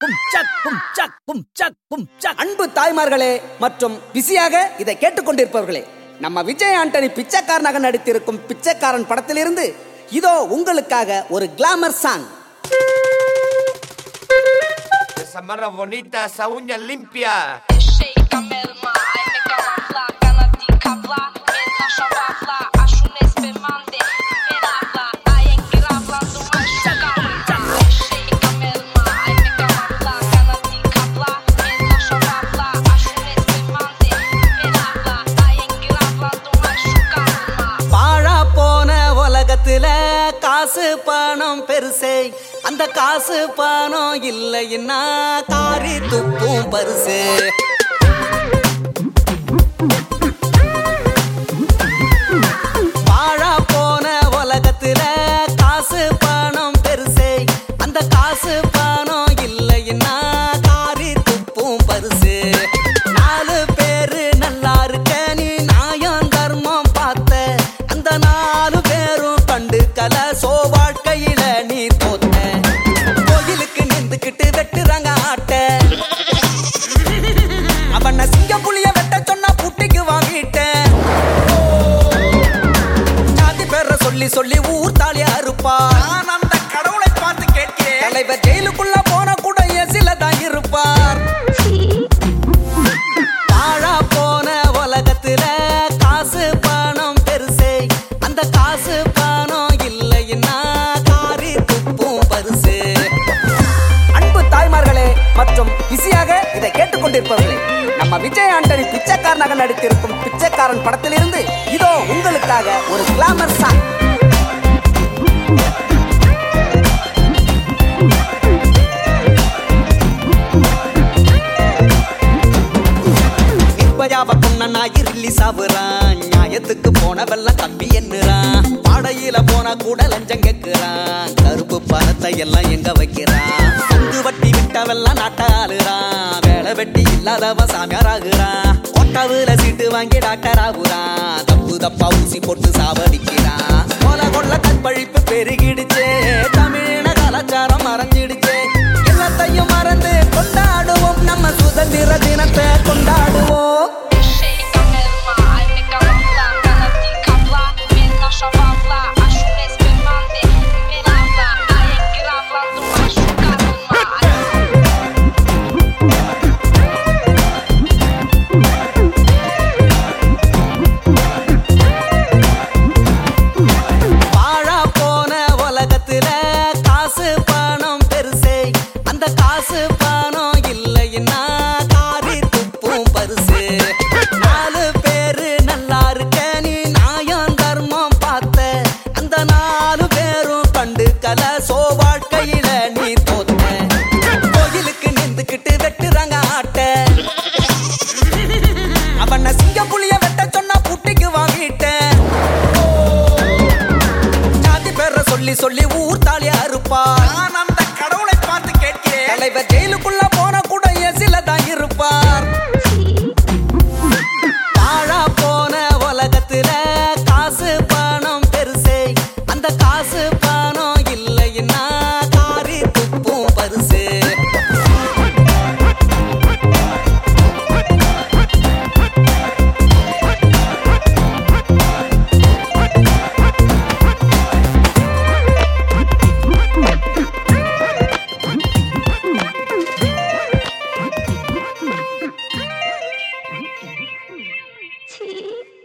கும் சக் கும் சக் கும் சக் கும் சக் அன்பு தாய்மார்களே மற்றும் பிஸியாக இதை கேட்டுக்கொண்டிருப்பவர்களே நம்ம விஜய் ஆண்டனி பிச்சைக்காரனாக நடித்திருக்கும் பிச்சைக்காரன் படத்திலிருந்து இதோ உங்களுக்காக ஒரு glamour song Esa mano bonita, esa uña limpia. Shake a melma, ai me camufla, cana de cabla, me na chavala, acho nesse mande, me lavla, ai engravla do machuca. Shake a melma, ai me camufla, cana de cabla, me na chavala, acho nesse mande, me lavla, ai engravla do machuca. பாழா போன உலகத்துல காசு பணம் பெருசே அந்த காசு பணம் இல்லைன்னா காரி துப்பும் பரிசு பாழா போன உலகத்துல காசு பணம் பெருசே அந்த காசு பணம் இல்லைன்னா காரி துப்பும் பரிசு நாலு பேரு நல்லா இருக்க நீ நியாயம் தர்மம் பார்த்த அந்த நாலு பேரும் கண்டு கல சோ வாழ்க்கையில நீ தோத்த கோயிலுக்கு நின்றுக்கிட்டு வெட்டுறாங்க ஆட்ட அவன சிங்க புளிய வெட்ட சொன்னா புட்டிக்கு வாங்கிட்டேன் ஜாதி பேர சொல்லி சொல்லி ஊர் தாலியா இருப்பா நான் அந்த கடவுளை பார்த்து கேட்கிறேன் தலைவர் ஜெயிலுக்குள்ள போன கூட எசில தான் இருப்பார் பாழா போன உலகத்துல காசு பணம் பெருசே அந்த காசு பணம் இல்லைன்னா காரி துப்பும் பரிசு அன்பு தாய்மார்களே மற்றும் பிஸியாக இதை கேட்டுக்கொண்டிருப்பவர்களே நம்ம விஜய் ஆண்டனி பிச்சைக்காரனாக நடித்திருக்கும் பிச்சைக்காரன் படத்திலிருந்து இதோ உங்களுக்காக ஒரு கிளாமர் சாங் நிர்பயாவ பொண்ணனா இருளி சாவுறான் நியாயத்துக்கு போனவெல்லாம் கம்பி எண்ணுறான் பாடையில போனா கூட லஞ்சம் கேக்குறான் கருப்பு பணத்தை எல்லாம் எங்க வைக்கிறான் பங்கு வட்டி விட்டவெல்லாம் நாட்டாளுறான் வேலை வெட்டி இல்லாதவன் சாமியார் ஆகுறான் கொட்டவுல சீட்டு வாங்கி டாக்டர் ஆகுறான் தப்பு தப்பா ஊசி போட்டு சாவடிக்கிறான் கொல கொள்ள கற்பழிப்பு பெருகிடுச்சே தமிழின கலாச்சாரம் மறைஞ்சிடுச்சே எல்லாத்தையும் மறந்து கொண்டாடுவோம் நம்ம சுதந்திர தினத்தை கொண்டாடுவோம் Shake a melma, ai me camufla, cana de cabla, me na chavala, acho nesse mande, me lavla, ai engravla do machuca. வாழா போன உலகத்துல காசு பணம் பெருசே அந்த காசு பணம் இல்லைன்னா காரி துப்பும் பரிசு நாலு பேரு நல்லா இருக்க நீ நியாயம் தர்மம் பார்த்த அந்த நாலு பேரும் கண்டு கல சோ வாழ்க்கையில நீ தோத்த கோயிலுக்கு நின்றுக்கிட்டு வெட்டுறாங்க ஆட்ட அவன சிங்க புளிய வெட்ட சொன்னா புட்டிக்கு வாங்கிட்டேன் ஜாதி பேர சொல்லி சொல்லி ஊர் தாலியா இருப்பா நான் அந்த கடவுளை பார்த்து கேட்கிறேன் தலைவர் ஜெயிலுக்குள்ள போன கூட எசில தான் இருப்பார் பாழா போன உலகத்துல காசு பணம் பெருசே அந்த காசு பணம் இல்லைன்னா காரி துப்பும் பரிசு Tea.